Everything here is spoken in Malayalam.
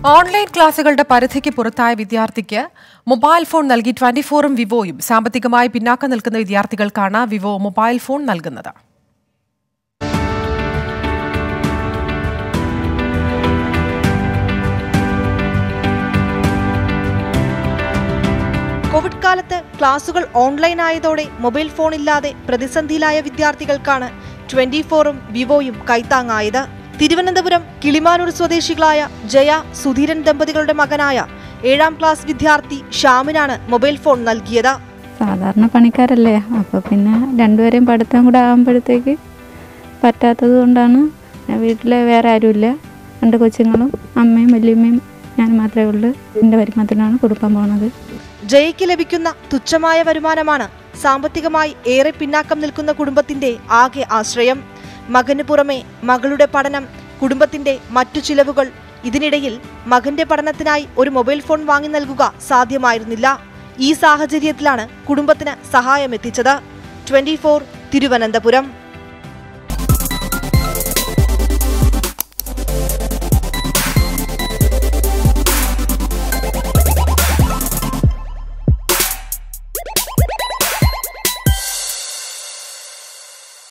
ഓൺലൈൻ ക്ലാസുകളുടെ പരിധിക്ക് പുറത്തായ വിദ്യാർത്ഥിക്ക് മൊബൈൽ ഫോൺ നൽകി ട്വന്റി ഫോറും വിവോയും സാമ്പത്തികമായി പിന്നാക്കം നിൽക്കുന്ന വിദ്യാർത്ഥികൾക്കാണ് വിവോ മൊബൈൽ ഫോൺ നൽകുന്നത് കോവിഡ് കാലത്ത് ക്ലാസുകൾ ഓൺലൈൻ ആയതോടെ മൊബൈൽ ഫോൺ ഇല്ലാതെ പ്രതിസന്ധിയിലായ വിദ്യാർത്ഥികൾക്കാണ് ട്വന്റി ഫോറും വിവോയും കൈത്താങ്ങായത് തിരുവനന്തപുരം കിളിമാനൂർ സ്വദേശികളായ ജയ സുധീരൻ ദമ്പതികളുടെ മകനായ ഏഴാം ക്ലാസ് വിദ്യാർത്ഥി ഷ്യാമിനാണ് മൊബൈൽ ഫോൺ നൽകിയത് സാധാരണ പണിക്കാരല്ലേ അപ്പോൾ പിന്നെ രണ്ടുപേരെയും പഠിത്തം കൂടെ ആകുമ്പോഴത്തേക്ക് പറ്റാത്തത് കൊണ്ടാണ് വീട്ടിൽ വേറെ ആരുമില്ല രണ്ട് കൊച്ചുങ്ങളും അമ്മയും വല്യമ്മയും ഞാൻ മാത്രമേ ഉള്ളൂ എൻ്റെ വരുമാനത്തിനാണ് കൊടുക്കാൻ പോണത് ജയയ്ക്ക് ലഭിക്കുന്ന തുച്ഛമായ വരുമാനമാണ് സാമ്പത്തികമായി ഏറെ പിന്നാക്കം നിൽക്കുന്ന കുടുംബത്തിന്റെ ആകെ ആശ്രയം മകന് പുറമെ മകളുടെ പഠനം കുടുംബത്തിന്റെ മറ്റു ചിലവുകൾ ഇതിനിടയിൽ മകന്റെ പഠനത്തിനായി ഒരു മൊബൈൽ ഫോൺ വാങ്ങി നൽകുക സാധ്യമായിരുന്നില്ല ഈ സാഹചര്യത്തിലാണ് കുടുംബത്തിന് സഹായമെത്തിച്ചത് ട്വന്റി തിരുവനന്തപുരം